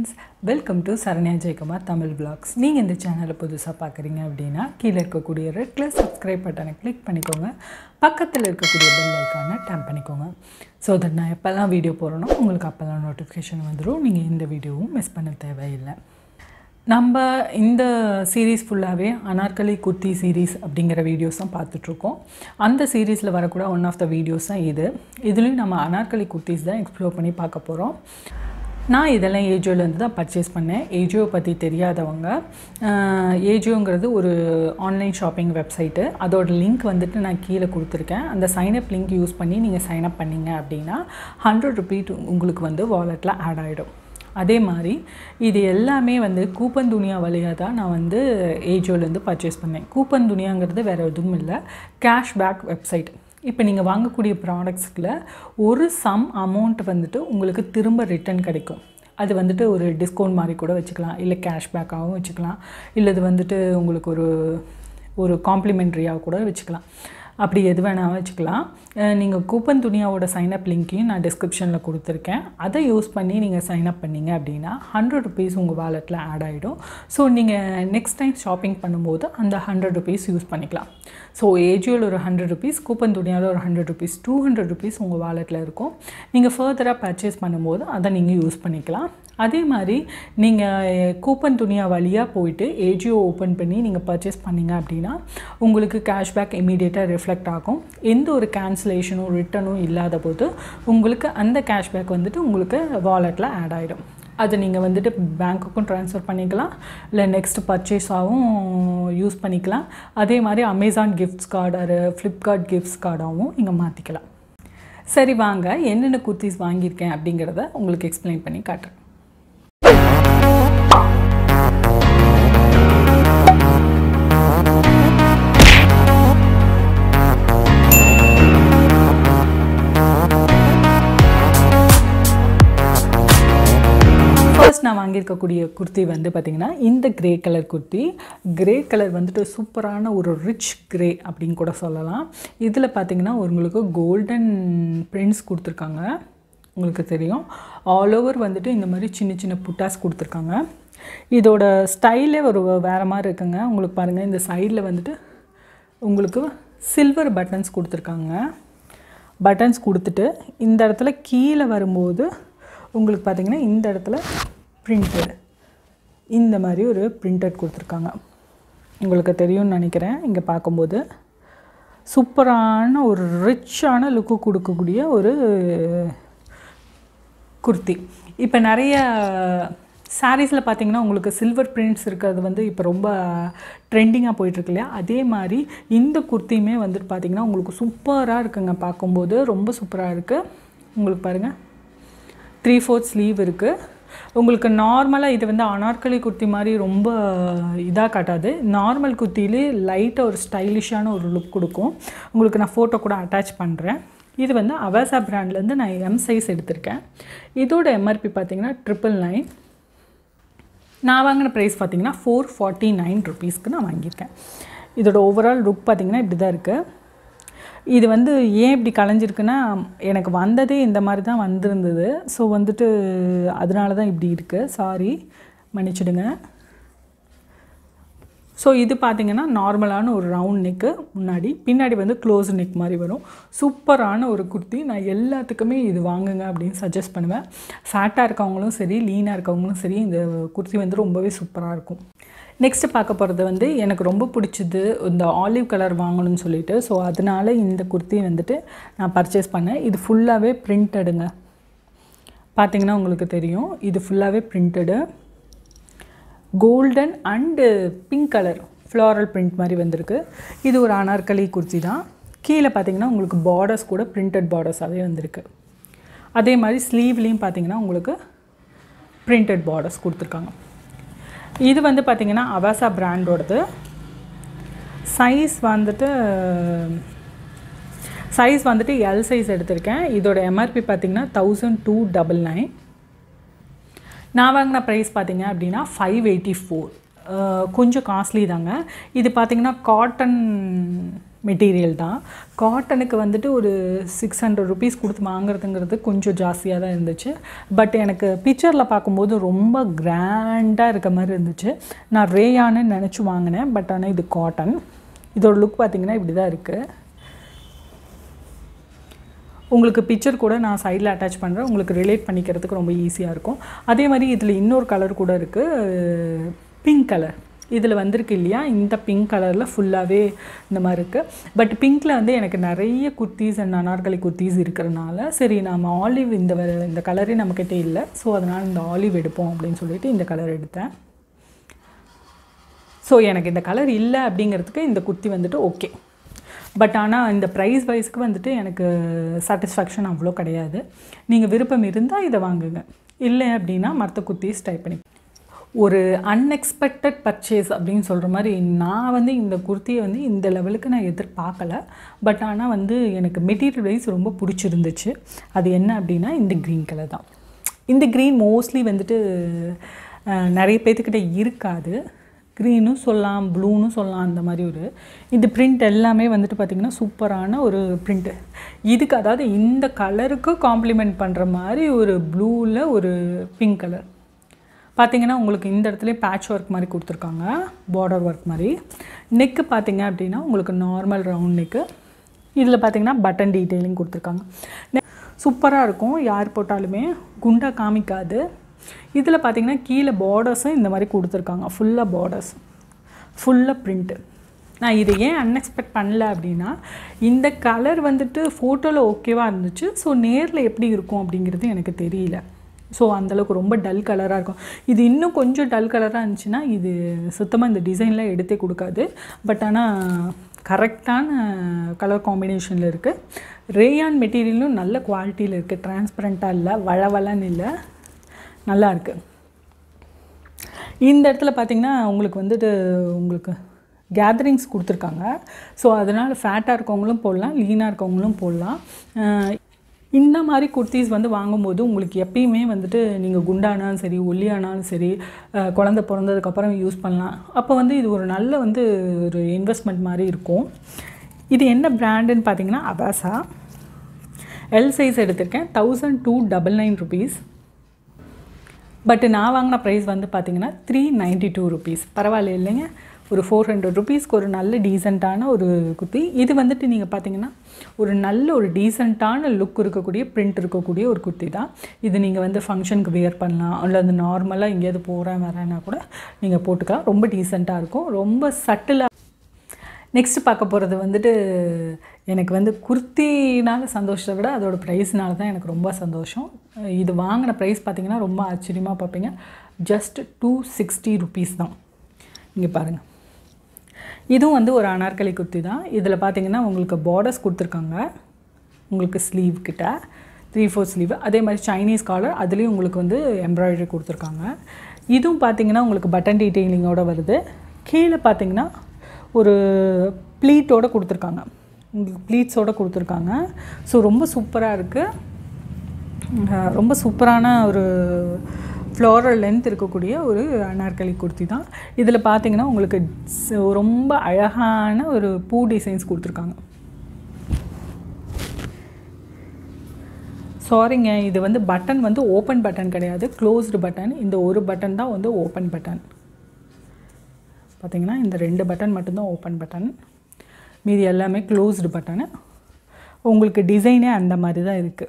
friends welcome to Saranya Jayakumar Tamil vlogs நீங்கள் இந்த சேனலை புதுசாக பார்க்குறீங்க அப்படின்னா கீழே இருக்கக்கூடிய ரெட் கலர் சப்ஸ்கிரைப் பட்டனை கிளிக் பண்ணிக்கோங்க பக்கத்தில் இருக்கக்கூடிய பெல் ஐக்கானை டேப் பண்ணிக்கோங்க ஸோ தட் நான் எப்போல்லாம் வீடியோ போகிறேனோ உங்களுக்கு அப்போல்லாம் நோட்டிஃபிகேஷன் வந்துடும் நீங்கள் எந்த வீடியோவும் மிஸ் பண்ண தேவையில்லை நம்ம இந்த சீரீஸ் ஃபுல்லாகவே அனார்கலி குர்த்தி சீரீஸ் அப்படிங்கிற வீடியோஸ் தான் பார்த்துட்ருக்கோம் அந்த சீரீஸில் வரக்கூட ஒன் ஆஃப் த வீடியோஸ் தான் இது இதுலேயும் நம்ம அனார்கலி குர்த்திஸ் தான் எக்ஸ்ப்ளோர் பண்ணி பார்க்க போகிறோம் நான் இதெல்லாம் ஏஜியோலேருந்து தான் பர்ச்சேஸ் பண்ணேன் ஏஜியோ பற்றி தெரியாதவங்க ஏஜியோங்கிறது ஒரு ஆன்லைன் ஷாப்பிங் வெப்சைட்டு அதோட லிங்க் வந்துட்டு நான் கீழே கொடுத்துருக்கேன் அந்த சைனப் லிங்க் யூஸ் பண்ணி நீங்கள் சைனப் பண்ணீங்க அப்படின்னா ஹண்ட்ரட் ருபீட் உங்களுக்கு வந்து வாலெட்டில் ஆட் ஆகிடும் அதே மாதிரி இது எல்லாமே வந்து கூப்பன் துணியா வழியாக தான் நான் வந்து ஏஜோலேருந்து பர்ச்சேஸ் பண்ணேன் கூப்பன் துணியாங்கிறது வேறு எதுவும் இல்லை கேஷ்பேக் வெப்சைட் இப்போ நீங்கள் வாங்கக்கூடிய ப்ராடக்ட்ஸில் ஒரு சம் அமௌண்ட் வந்துட்டு உங்களுக்கு திரும்ப ரிட்டர்ன் கிடைக்கும் அது வந்துட்டு ஒரு டிஸ்கவுண்ட் மாதிரி கூட வச்சுக்கலாம் இல்லை கேஷ்பேக்காகவும் வச்சுக்கலாம் இல்லை இது வந்துட்டு உங்களுக்கு ஒரு ஒரு காம்ப்ளிமெண்ட்ரியாக கூட வச்சுக்கலாம் அப்படி எது வேணால் வச்சுக்கலாம் நீங்கள் கூப்பன் துணியாவோட சைனப் லிங்க்கையும் நான் டிஸ்கிரிப்ஷனில் கொடுத்துருக்கேன் அதை யூஸ் பண்ணி நீங்கள் சைனப் பண்ணீங்க அப்படின்னா ஹண்ட்ரட் ருபீஸ் உங்கள் வாலெட்டில் ஆட் ஆகிடும் ஸோ நீங்கள் நெக்ஸ்ட் டைம் ஷாப்பிங் பண்ணும்போது அந்த ஹண்ட்ரட் ருபீஸ் யூஸ் பண்ணிக்கலாம் ஸோ ஏஜியோவில் ஒரு ஹண்ட்ரட் ருபீஸ் கூப்பன் துணியாவில் ஒரு hundred rupees two hundred rupees உங்கள் வாலெட்டில் இருக்கும் நீங்கள் ஃபர்தராக பர்ச்சேஸ் பண்ணும்போது அதை நீங்கள் யூஸ் பண்ணிக்கலாம் அதே மாதிரி நீங்கள் கூப்பன் துணியா வழியாக போயிட்டு ஏஜியோ ஓப்பன் பண்ணி நீங்கள் பர்ச்சேஸ் பண்ணீங்க அப்படின்னா உங்களுக்கு கேஷ்பேக் இமீடியட்டாக ரிஃப்ளெக்ட் ஆகும் எந்த ஒரு கேன்சலேஷனும் ரிட்டனும் இல்லாத போது உங்களுக்கு அந்த கேஷ்பேக் வந்துட்டு உங்களுக்கு வாலெட்டில் ஆட் ஆகிடும் அது நீங்கள் வந்துட்டு பேங்க்குக்கும் ட்ரான்ஸ்ஃபர் பண்ணிக்கலாம் இல்லை நெக்ஸ்ட் பர்ச்சேஸாகவும் யூஸ் பண்ணிக்கலாம் அதே மாதிரி அமேசான் கிஃப்ட்ஸ் கார்டு அது ஃப்ளிப்கார்ட் கிஃப்ட்ஸ் கார்டாகவும் நீங்கள் மாற்றிக்கலாம் சரி வாங்க என்னென்ன குர்த்திஸ் வாங்கியிருக்கேன் அப்படிங்கிறத உங்களுக்கு எக்ஸ்பிளைன் பண்ணி காட்டுறேன் ஃபர்ஸ்ட் நான் வாங்கியிருக்கக்கூடிய குர்த்தி வந்து பார்த்திங்கன்னா இந்த grey colour kurti grey colour வந்துட்டு சூப்பரான ஒரு ரிச் கிரே அப்படின்னு கூட சொல்லலாம் இதில் பார்த்திங்கன்னா உங்களுக்கு கோல்டன் பிரிண்ட்ஸ் கொடுத்துருக்காங்க உங்களுக்கு தெரியும் ஆல் ஓவர் வந்துட்டு இந்த மாதிரி சின்ன சின்ன புட்டாஸ் கொடுத்துருக்காங்க இதோட ஸ்டைலே ஒரு வேறு மாதிரி இருக்குங்க உங்களுக்கு பாருங்கள் இந்த சைடில் வந்துட்டு உங்களுக்கு சில்வர் பட்டன்ஸ் கொடுத்துருக்காங்க பட்டன்ஸ் கொடுத்துட்டு இந்த இடத்துல கீழே வரும்போது உங்களுக்கு பார்த்திங்கன்னா இந்த இடத்துல பிரிண்டட் இந்த மாதிரி ஒரு பிரிண்டட் கொடுத்துருக்காங்க உங்களுக்கு தெரியும்னு நினைக்கிறேன் இங்கே பார்க்கும்போது சூப்பரான ஒரு ரிச்சான லுக்கு கொடுக்கக்கூடிய ஒரு குர்த்தி இப்போ நிறைய சாரீஸில் பார்த்தீங்கன்னா உங்களுக்கு சில்வர் பிரிண்ட்ஸ் இருக்கிறது வந்து இப்போ ரொம்ப ட்ரெண்டிங்காக போயிட்டுருக்கு இல்லையா அதே மாதிரி இந்த குர்த்தியுமே வந்துட்டு பார்த்திங்கன்னா உங்களுக்கு சூப்பராக இருக்குங்க பார்க்கும்போது ரொம்ப சூப்பராக இருக்குது உங்களுக்கு பாருங்கள் த்ரீ ஃபோர்த் ஸ்லீவ் இருக்குது உங்களுக்கு நார்மலாக இது வந்து அனார்கலி குர்த்தி மாதிரி ரொம்ப இதாக காட்டாது நார்மல் குர்த்திலே லைட்டாக ஒரு ஸ்டைலிஷான ஒரு லுக் கொடுக்கும் உங்களுக்கு நான் ஃபோட்டோ கூட அட்டாச் பண்ணுறேன் இது வந்து அவாசா பிராண்ட்லேருந்து நான் எம் சைஸ் எடுத்திருக்கேன் இதோட எம்ஆர்பி பார்த்தீங்கன்னா ட்ரிபிள் நைன் நான் வாங்கின ப்ரைஸ் பார்த்தீங்கன்னா ஃபோர் ஃபார்ட்டி நைன் ருபீஸ்க்கு நான் வாங்கியிருக்கேன் இதோட ஓவரால் லுக் பார்த்தீங்கன்னா இப்படி தான் இருக்குது இது வந்து ஏன் இப்படி கலைஞ்சிருக்குன்னா எனக்கு வந்ததே இந்த மாதிரி தான் வந்திருந்தது ஸோ வந்துட்டு அதனால தான் இப்படி இருக்குது சாரி மன்னிச்சிடுங்க ஸோ இது பார்த்திங்கன்னா நார்மலான ஒரு ரவுண்ட் நெக்கு முன்னாடி பின்னாடி வந்து க்ளோஸ் நெக் மாதிரி வரும் சூப்பரான ஒரு குர்த்தி நான் எல்லாத்துக்குமே இது வாங்குங்க அப்படின்னு சஜஸ்ட் பண்ணுவேன் ஃபேட்டாக இருக்கவங்களும் சரி லீனாக இருக்கவங்களும் சரி இந்த குர்த்தி வந்து ரொம்பவே சூப்பராக இருக்கும் நெக்ஸ்ட்டு பார்க்க போகிறது வந்து எனக்கு ரொம்ப பிடிச்சது இந்த ஆலிவ் கலர் வாங்கணும்னு சொல்லிட்டு ஸோ அதனால் இந்த குர்த்தி வந்துட்டு நான் பர்ச்சேஸ் பண்ணேன் இது ஃபுல்லாகவே பிரிண்டடுங்க பார்த்திங்கன்னா உங்களுக்கு தெரியும் இது ஃபுல்லாகவே printed golden and pink colour floral print மாதிரி வந்திருக்கு இது ஒரு அனார்கலி குர்த்தி தான் கீழே பார்த்தீங்கன்னா உங்களுக்கு பார்டர்ஸ் கூட பிரிண்டட் பார்டர்ஸாகவே வந்திருக்கு அதே மாதிரி ஸ்லீவ்லேயும் பார்த்தீங்கன்னா உங்களுக்கு பிரிண்டட் பார்டர்ஸ் கொடுத்துருக்காங்க இது வந்து பார்த்திங்கன்னா அவாசா பிராண்டோடது சைஸ் வந்துட்டு சைஸ் வந்துட்டு எல் சைஸ் எடுத்திருக்கேன் இதோட எம்ஆர்பி பார்த்திங்கன்னா தௌசண்ட் டூ டபுள் நைன் நான் வாங்கின ப்ரைஸ் பார்த்தீங்க அப்படின்னா ஃபைவ் எயிட்டி ஃபோர் அஹ், கொஞ்சம் காஸ்ட்லி தாங்க இது பார்த்திங்கன்னா காட்டன் மெட்டீரியல் தான் காட்டனுக்கு வந்துட்டு ஒரு சிக்ஸ் ஹண்ட்ரட் ருபீஸ் கொடுத்து வாங்குறதுங்கிறது கொஞ்சம் ஜாஸ்தியாக தான் இருந்துச்சு பட் எனக்கு பிக்சரில் பார்க்கும்போது ரொம்ப கிராண்டாக இருக்க மாதிரி இருந்துச்சு நான் ரேயான்னு நினச்சி வாங்கினேன் பட் ஆனால் இது காட்டன் இதோட லுக் பார்த்திங்கன்னா இப்படி தான் இருக்குது உங்களுக்கு பிக்சர் கூட நான் சைடில் அட்டாச் பண்ணுறேன் உங்களுக்கு ரிலேட் பண்ணிக்கிறதுக்கு ரொம்ப ஈஸியாக இருக்கும் அதே மாதிரி இதில் இன்னொரு கலர் கூட இருக்குது பிங்க் கலர் இதில் வந்திருக்கு இல்லையா இந்த பிங்க் கலரில் ஃபுல்லாகவே இந்த மாதிரி இருக்குது பட் பிங்க்கில் வந்து எனக்கு நிறைய குர்த்தீஸ் அண்ட் அனார்கலி குர்த்தீஸ் இருக்கிறனால சரி நம்ம ஆலிவ் இந்த வ- இந்த கலரே நம்மக்கிட்ட இல்லை ஸோ அதனால் இந்த ஆலிவ் எடுப்போம் அப்படின்னு சொல்லிட்டு இந்த கலர் எடுத்தேன் ஸோ எனக்கு இந்த கலர் இல்லை அப்படிங்கிறதுக்கு இந்த குர்த்தி வந்துட்டு ஓகே பட் ஆனால் இந்த ப்ரைஸ் வைஸ்க்கு வந்துட்டு எனக்கு சாட்டிஸ்ஃபேக்ஷன் அவ்வளோ கிடையாது நீங்கள் விருப்பம் இருந்தால் இதை வாங்குங்க இல்லை அப்படின்னா மற்ற குர்த்திஸ் ட்ரை பண்ணி ஒரு அன்எக்ஸ்பெக்டட் பர்ச்சேஸ் அப்படின்னு சொல்கிற மாதிரி நான் வந்து இந்த குர்த்தியை வந்து இந்த லெவலுக்கு நான் எதிர்பார்க்கல பட் ஆனால் வந்து எனக்கு மெட்டீரியல் வைஸ் ரொம்ப பிடிச்சிருந்துச்சு அது என்ன அப்படின்னா இந்த க்ரீன் கலர் தான் இந்த க்ரீன் மோஸ்ட்லி வந்துட்டு அஹ், நிறைய பேர்த்துக்கிட்ட இருக்காது க்ரீனும் சொல்லலாம் ப்ளூனும் சொல்லலாம் அந்த மாதிரி ஒரு இந்த பிரிண்ட் எல்லாமே வந்துட்டு பார்த்திங்கன்னா சூப்பரான ஒரு பிரிண்ட்டு இதுக்கு அதாவது இந்த கலருக்கு காம்ப்ளிமெண்ட் பண்ணுற மாதிரி ஒரு ப்ளூவில் ஒரு பிங்க் கலர் பார்த்தீங்கன்னா உங்களுக்கு இந்த இடத்துல பேட்ச் ஒர்க் மாதிரி கொடுத்துருக்காங்க பார்டர் ஒர்க் மாதிரி நெக்கு பார்த்தீங்க அப்படின்னா உங்களுக்கு நார்மல் ரவுண்ட் நெக்கு இதில் பார்த்தீங்கன்னா பட்டன் டீட்டெயிலிங் கொடுத்துருக்காங்க சூப்பராக இருக்கும் யார் போட்டாலுமே குண்டா காமிக்காது இதில் பார்த்தீங்கன்னா கீழே பார்டர்ஸும் இந்த மாதிரி கொடுத்துருக்காங்க ஃபுல்லாக பார்டர்ஸ் ஃபுல்லாக பிரிண்ட்டு நான் இதை ஏன் அன்எக்ஸ்பெக்ட் பண்ணல அப்படின்னா இந்த கலர் வந்துட்டு ஃபோட்டோவில் ஓகேவாக இருந்துச்சு ஸோ நேரில் எப்படி இருக்கும் அப்படிங்கிறது எனக்கு தெரியல ஸோ அந்தளவுக்கு ரொம்ப டல் கலராக இருக்கும் இது இன்னும் கொஞ்சம் டல் கலராக இருந்துச்சுன்னா இது சுத்தமாக இந்த டிசைன்லாம் எடுத்தே கொடுக்காது பட் ஆனால் கரெக்டான கலர் காம்பினேஷனில் இருக்குது ரேயான் மெட்டீரியலும் நல்ல குவாலிட்டியில் இருக்குது டிரான்ஸ்பரண்ட்டாக இல்லை வளவளன்னு இல்லை நல்லா இருக்குது இந்த இடத்துல பார்த்தீங்கன்னா உங்களுக்கு வந்துட்டு உங்களுக்கு கேதரிங்ஸ் கொடுத்துருக்காங்க ஸோ அதனால் ஃபேட்டாக இருக்கவங்களும் போடலாம் லீனாக இருக்கவங்களும் போடலாம் அஹ் இந்த மாதிரி குர்த்திஸ் வந்து வாங்கும்போது உங்களுக்கு எப்பயுமே வந்துட்டு நீங்கள் குண்டானாலும் சரி ஒல்லியானாலும் சரி அஹ் குழந்தை பிறந்ததுக்கப்புறம் யூஸ் பண்ணலாம் அப்போ வந்து இது ஒரு நல்ல வந்து ஒரு இன்வெஸ்ட்மெண்ட் மாதிரி இருக்கும் இது என்ன பிராண்டுன்னு பார்த்தீங்கன்னா அபாசா எல் சைஸ் எடுத்திருக்கேன் thousand two double nine rupees but நான் வாங்கின ப்ரைஸ் வந்து பார்த்தீங்கன்னா த்ரீ நைன்ட்டி டூ ருபீஸ் பரவாயில்ல இல்லைங்க ஒரு ஃபோர் ஹண்ட்ரட் ருபீஸ்க்கு ஒரு நல்ல டீசெண்டான ஒரு குர்த்தி இது வந்துட்டு நீங்கள் பார்த்தீங்கன்னா ஒரு நல்ல ஒரு டீசெண்டான லுக் இருக்கக்கூடிய பிரிண்ட் இருக்கக்கூடிய ஒரு குர்த்தி தான் இது நீங்கள் வந்து ஃபங்க்ஷனுக்கு வியர் பண்ணலாம் இல்லை வந்து நார்மலாக எங்கேயாவது போகிறேன் வரேன்னா கூட நீங்கள் போட்டுக்கலாம் ரொம்ப டீசெண்டாக இருக்கும் ரொம்ப சட்டிலாக நெக்ஸ்ட் பார்க்க போகிறது வந்துட்டு எனக்கு வந்து குர்த்தினால சந்தோஷத்தை விட அதோட ப்ரைஸ்னால தான் எனக்கு ரொம்ப சந்தோஷம் இது வாங்கின ப்ரைஸ் பார்த்தீங்கன்னா ரொம்ப ஆச்சரியமாக பார்ப்பீங்க ஜஸ்ட் டூ சிக்ஸ்டி ருபீஸ் தான் இங்கே பாருங்கள் இதுவும் வந்து ஒரு அனார்கலி குர்த்தி தான் இதில் பார்த்தீங்கன்னா உங்களுக்கு பார்டர்ஸ் கொடுத்துருக்காங்க உங்களுக்கு ஸ்லீவ் கிட்ட த்ரீ ஃபோர் ஸ்லீவ் அதே மாதிரி சைனீஸ் காலர் அதுலேயும் உங்களுக்கு வந்து எம்ப்ராய்டரி கொடுத்துருக்காங்க இதுவும் பார்த்தீங்கன்னா உங்களுக்கு பட்டன் டீட்டெயிலிங்கோட வருது கீழே பார்த்தீங்கன்னா ஒரு ப்ளீட்டோட கொடுத்துருக்காங்க உங்களுக்கு ப்ளீட்ஸோட கொடுத்துருக்காங்க ஸோ ரொம்ப சூப்பராக இருக்குது ரொம்ப சூப்பரான ஒரு ஃப்ளோரல் லென்த் இருக்கக்கூடிய ஒரு அனார்கலி குர்த்தி தான் இதில் பார்த்தீங்கன்னா உங்களுக்கு ஸ்- ரொம்ப அழகான ஒரு பூ டிசைன்ஸ் கொடுத்துருக்காங்க சாரிங்க இது வந்து பட்டன் வந்து ஓப்பன் பட்டன் கிடையாது க்ளோஸ்டு பட்டன் இந்த ஒரு பட்டன் தான் வந்து ஓப்பன் பட்டன் பார்த்தீங்கன்னா இந்த ரெண்டு பட்டன் மட்டும்தான் ஓப்பன் பட்டன் மீதி எல்லாமே க்ளோஸ்டு பட்டனு உங்களுக்கு டிசைனே அந்த மாதிரி தான் இருக்குது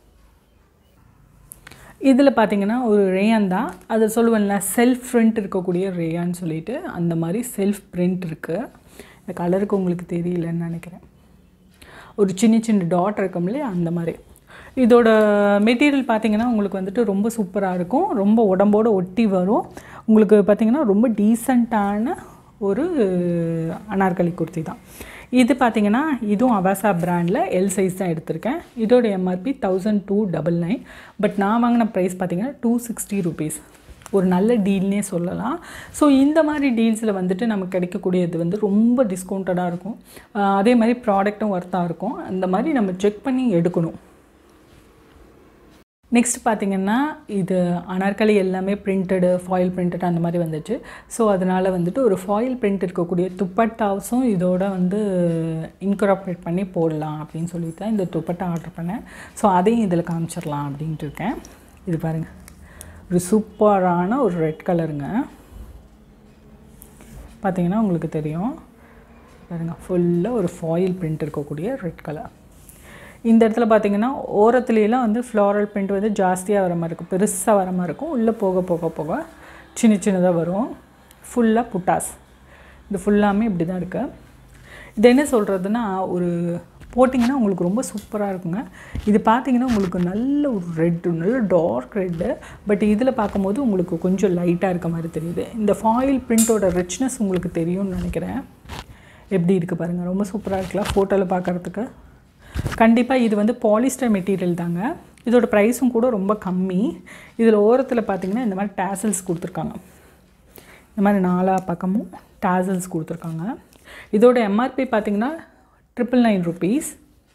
இதில் பார்த்தீங்கன்னா ஒரு ரேயான் தான் அதை சொல்லுவேன்ல செல்ஃப் பிரிண்ட் இருக்கக்கூடிய ரேயான்னு சொல்லிட்டு அந்த மாதிரி செல்ஃப் பிரிண்ட் இருக்குது இந்த கலருக்கு உங்களுக்கு தெரியலன்னு நினைக்கிறேன் ஒரு சின்ன சின்ன டாட் இருக்கும் இல்லையா அந்த மாதிரி இதோட மெட்டீரியல் பார்த்தீங்கன்னா உங்களுக்கு வந்துட்டு ரொம்ப சூப்பராக இருக்கும் ரொம்ப உடம்போட ஒட்டி வரும் உங்களுக்கு பார்த்தீங்கன்னா ரொம்ப டீசெண்டான ஒரு அனார்கலி குர்த்தி தான் இது பார்த்தீங்கன்னா இதுவும் அவாசா பிராண்டில் எல் சைஸ் தான் எடுத்திருக்கேன் இதோட MRP thousand two double nine but நான் வாங்கின ப்ரைஸ் பார்த்தீங்கன்னா டூ சிக்ஸ்டி ருபீஸ் ஒரு நல்ல டீல்னே சொல்லலாம் ஸோ இந்த மாதிரி டீல்ஸில் வந்துட்டு நமக்கு கிடைக்கக்கூடியது வந்து ரொம்ப டிஸ்கவுண்டடாக இருக்கும் ஆஹ் அதே மாதிரி ப்ராடக்ட்டும் ஒர்த்தாக இருக்கும் அந்த மாதிரி நம்ம செக் பண்ணி எடுக்கணும் நெக்ஸ்ட் பார்த்தீங்கன்னா இது அனார்கலி எல்லாமே பிரிண்டடு ஃபாயில் பிரிண்டட் அந்த மாதிரி வந்துச்சு ஸோ அதனால் வந்துட்டு ஒரு ஃபாயில் பிரிண்ட் இருக்கக்கூடிய துப்பட்டாஸும் இதோட வந்து இன்கராப்ரேட் பண்ணி போடலாம் அப்படின்னு சொல்லிட்டு தான் இந்த துப்பட்டா ஆர்டர் பண்ணேன் ஸோ அதையும் இதில் காமிச்சிடலாம் அப்படின்ட்டு இருக்கேன் இது பாருங்கள் ஒரு சூப்பரான ஒரு ரெட் கலருங்க பார்த்தீங்கன்னா உங்களுக்கு தெரியும் பாருங்கள் ஃபுல்லாக ஒரு ஃபாயில் பிரிண்ட் இருக்கக்கூடிய ரெட் கலர் இந்த இடத்துல பார்த்தீங்கன்னா ஓரத்துலலாம் வந்து ஃப்ளாரல் பிரிண்ட் வந்து ஜாஸ்தியாக வர மாதிரி இருக்கும் பெருசாக வர மாதிரி இருக்கும் உள்ளே போக போக போக சின்ன சின்னதாக வரும் ஃபுல்லாக புட்டாஸ் இது ஃபுல்லாமே இப்படி தான் இருக்குது இது என்ன சொல்கிறதுனா ஒரு போட்டிங்கன்னா உங்களுக்கு ரொம்ப சூப்பராக இருக்குங்க இது பார்த்தீங்கன்னா உங்களுக்கு நல்ல ஒரு ரெட்டு நல்ல டார்க் ரெட்டு பட் இதில் பார்க்கும்போது உங்களுக்கு கொஞ்சம் லைட்டாக இருக்க மாதிரி தெரியுது இந்த ஃபாயில் பிரிண்ட்டோட ரிச்னஸ் உங்களுக்கு தெரியும்னு நினைக்கிறேன் எப்படி இருக்குது பாருங்கள் ரொம்ப சூப்பராக இருக்குல்ல ஃபோட்டோவில் பார்க்குறதுக்கு கண்டிப்பாக இது வந்து பாலிஸ்டர் மெட்டீரியல் தாங்க இதோட ப்ரைஸும் கூட ரொம்ப கம்மி இதில் ஓரத்தில் பார்த்தீங்கன்னா இந்த மாதிரி டேசல்ஸ் கொடுத்துருக்காங்க இந்த மாதிரி நாலா பக்கமும் டேசல்ஸ் கொடுத்துருக்காங்க இதோட எம்ஆர்பி பார்த்தீங்கன்னா ட்ரிபிள் நைன் ருபீஸ்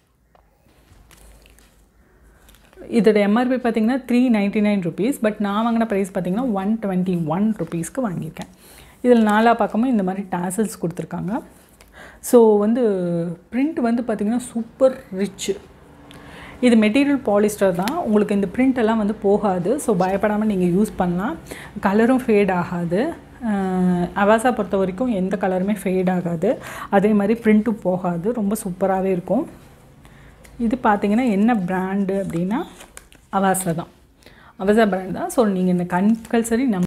இதோட எம்ஆர்பி பார்த்தீங்கன்னா three ninety nine rupees but நான் வாங்கின ப்ரைஸ் பார்த்தீங்கன்னா ஒன் டுவெண்ட்டி ஒன் ருபீஸ்க்கு வாங்கியிருக்கேன் இதில் நாலா பக்கமும் இந்த மாதிரி டேசல்ஸ் கொடுத்துருக்காங்க ஸோ வந்து பிரிண்ட் வந்து பார்த்திங்கன்னா சூப்பர் ரிச் இது மெட்டீரியல் பாலிஸ்டர் தான் உங்களுக்கு இந்த print எல்லாம் வந்து போகாது ஸோ பயப்படாமல் நீங்கள் யூஸ் பண்ணலாம் கலரும் ஃபேட் ஆகாது அவாசா பொறுத்த வரைக்கும் எந்த கலருமே ஃபேட் ஆகாது அதே மாதிரி பிரிண்ட்டும் போகாது ரொம்ப சூப்பராகவே இருக்கும் இது பார்த்தீங்கன்னா என்ன பிராண்டு அப்படின்னா அவாசா தான் அவாசா பிராண்ட் தான் ஸோ நீங்கள் இந்த கம்பல்சரி நம்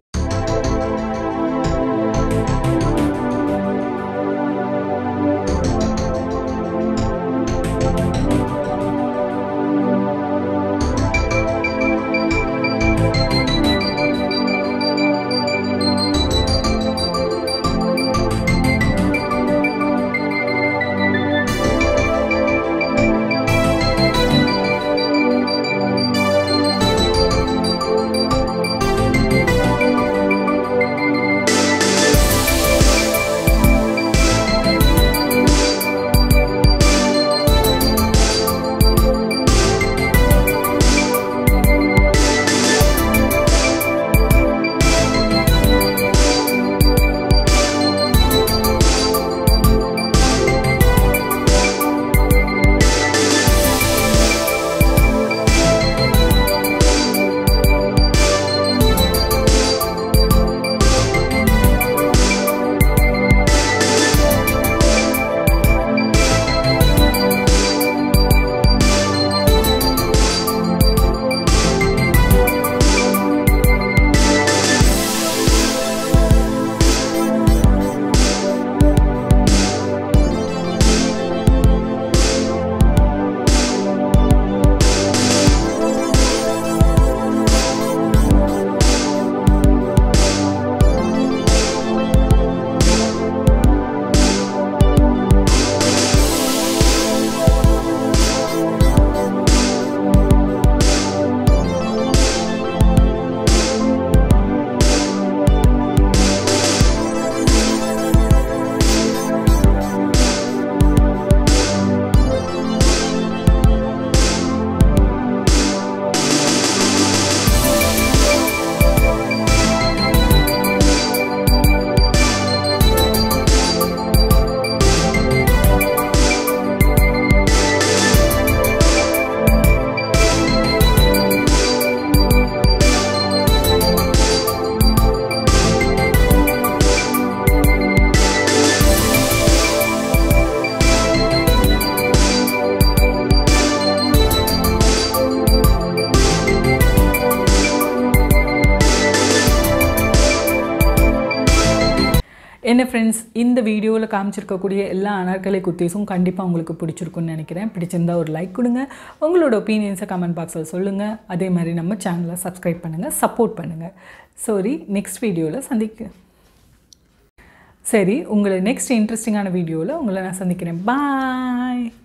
என்ன ஃப்ரெண்ட்ஸ் இந்த வீடியோவில் காமிச்சிருக்கக்கூடிய எல்லா அனார்கலை குத்தீஸும் கண்டிப்பாக உங்களுக்கு பிடிச்சிருக்குன்னு நினைக்கிறேன் பிடிச்சிருந்தா ஒரு லைக் கொடுங்க உங்களோட ஒப்பீனியன்ஸை கமெண்ட் பாக்ஸில் சொல்லுங்கள் அதே மாதிரி நம்ம சேனலை சப்ஸ்கிரைப் பண்ணுங்கள் சப்போர்ட் பண்ணுங்கள் சாரி நெக்ஸ்ட் வீடியோவில் சந்திக்க சரி உங்களை நெக்ஸ்ட் இன்ட்ரெஸ்டிங்கான வீடியோவில் உங்களை நான் சந்திக்கிறேன் பாய்